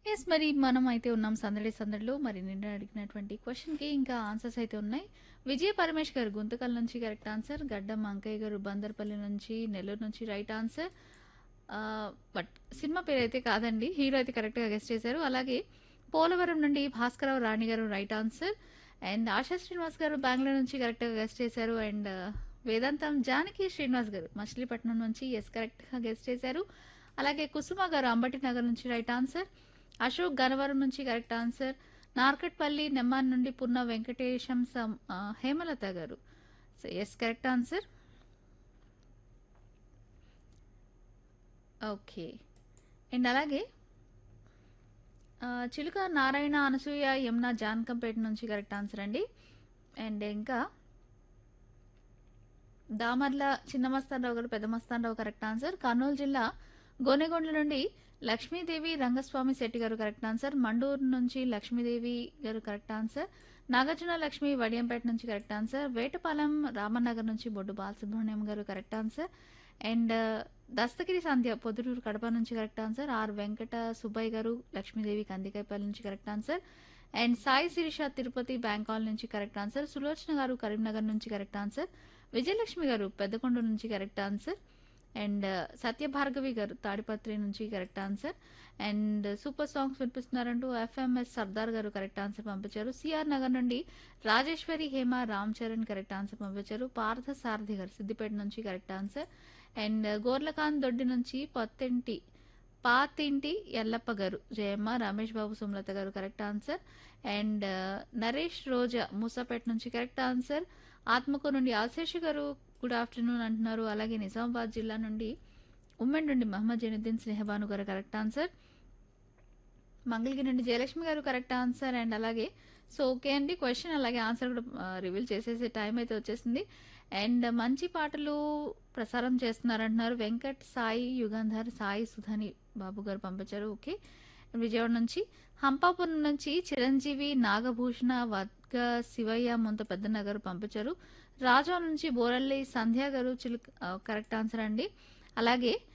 yes మరి మనం అయితే ఉన్నాం సందడి సందడిలో మరి నిన్న అడిగినటువంటి క్వశ్చన్కి ఇంకా ఆన్సర్స్ అయితే ఉన్నాయి విజయ పరమేష్ గారు గుంతకల్ నుంచి కరెక్ట్ ఆన్సర్ గడ్డం అంకయ్య గారు బందర్పల్లి నుంచి నెల్లూరు నుంచి రైట్ ఆన్సర్ బట్ సినిమా పేరు అయితే కాదండి హీరో అయితే కరెక్ట్గా గెస్ట్ చేశారు అలాగే పోలవరం నుండి Bhaskararao Rani garu right answer and Asha Srinivas garu Bengaluru నుంచి కరెక్ట్గా గెస్ట్ చేశారు అండ్ వేదాంతం జానకి శ్రీనివాస్ గారు మచిలీపట్నం నుంచి ఎస్ కరెక్ట్గా గెస్ట్ చేశారు అలాగే కుసుమ గారు అంబటి నగర్ నుంచి రైట్ ఆన్సర్ అశోక్ గనవరం నుంచి కరెక్ట్ ఆన్సర్ నార్కట్పల్లి నెమ్మాన్ నుండి పున్న వెంకటేశం సం ఆ, Hemalatha garu so yes correct answer okay and అలాగే ఆ, చిలుక నారాయణ అనసూయ యమున జానకంపేట నుంచి కరెక్ట్ ఆన్సర్ అండి అండ్ ఇంకా దామర్ల చిన్న మస్తానరావు గారు పెద్ద మస్తానరావు కరెక్ట్ ఆన్సర్ కర్నూలు జిల్లా గోనెగొండ్ల నుండి లక్ష్మీదేవి రంగస్వామి శెట్టి గారు కరెక్ట్ ఆన్సర్ మండూరు నుంచి లక్ష్మీదేవి గారు కరెక్ట్ ఆన్సర్ నాగార్జున లక్ష్మి వడియంపేట నుంచి కరెక్ట్ ఆన్సర్ వేటపాలెం రామనగర్ నుంచి Boddu Balasubrahmanyam garu correct answer and Dastagiri Sandhya Proddatur Kadapa నుంచి correct answer R Venkata Subbaiah garu Lakshmidevi Kandikayapalli నుంచి correct answer and Sai Sirisha Tirupati బ్యాంకాల్ నుంచి కరెక్ట్ ఆన్సర్ సులోచన గారు కరీంనగర్ నుంచి కరెక్ట్ ఆన్సర్ విజయలక్ష్మి గారు పెద్దకొండ నుంచి correct answer and Satya Bhargavi garu Tadipatri నుంచి correct answer and super songs వినిపిస్తున్నారంటూ ఎఫ్ఎంఎస్ సర్దార్ గారు కరెక్ట్ ఆన్సర్ పంపించారు సిఆర్ నగర్ నుండి రాజేశ్వరి హేమ రామ్ చరణ్ కరెక్ట్ ఆన్సర్ పంపించారు పార్థ సారథి గారు సిద్దిపేట నుంచి కరెక్ట్ ఆన్సర్ అండ్ గోర్లకాంత్ దొడ్డి నుంచి పొత్తింటి పాతింటి ఎల్లప్ప గారు Jayamma Ramesh Babu Sumalatha garu correct answer and Naresh Roja Moosapet నుంచి కరెక్ట్ ఆన్సర్ ఆత్మకూరు నుండి ఆశేష్ గారు గుడ్ ఆఫ్టర్నూన్ అంటున్నారు అలాగే నిజామాబాద్ జిల్లా నుండి ఉమ్మెన్ నుండి మహమ్మద్ జైనుద్దీన్ స్నేహబాను గారు కరెక్ట్ ఆన్సర్ మంగళగిరి నుండి Jayalakshmi garu correct answer and అలాగే సో ఓకే అండి క్వశ్చన్ అలాగే ఆన్సర్ కూడా రివీల్ చేసేసే టైం అయితే వచ్చేసింది అండ్ మంచి పాటలు ప్రసారం చేస్తున్నారంటున్నారు వెంకట్ సాయి యుగంధర్ సాయి సుధాని బాబు గారు పంపించారు ఓకే విజయవాడ నుంచి హంపాపురం నుంచి చిరంజీవి నాగభూషణ వర్గ శివయ్య ముంత పెద్దన్న గారు పంపించారు రాజా నుంచి బోరల్లి సంధ్య గారు చిలుక కరెక్ట్ ఆన్సర్ అండి అలాగే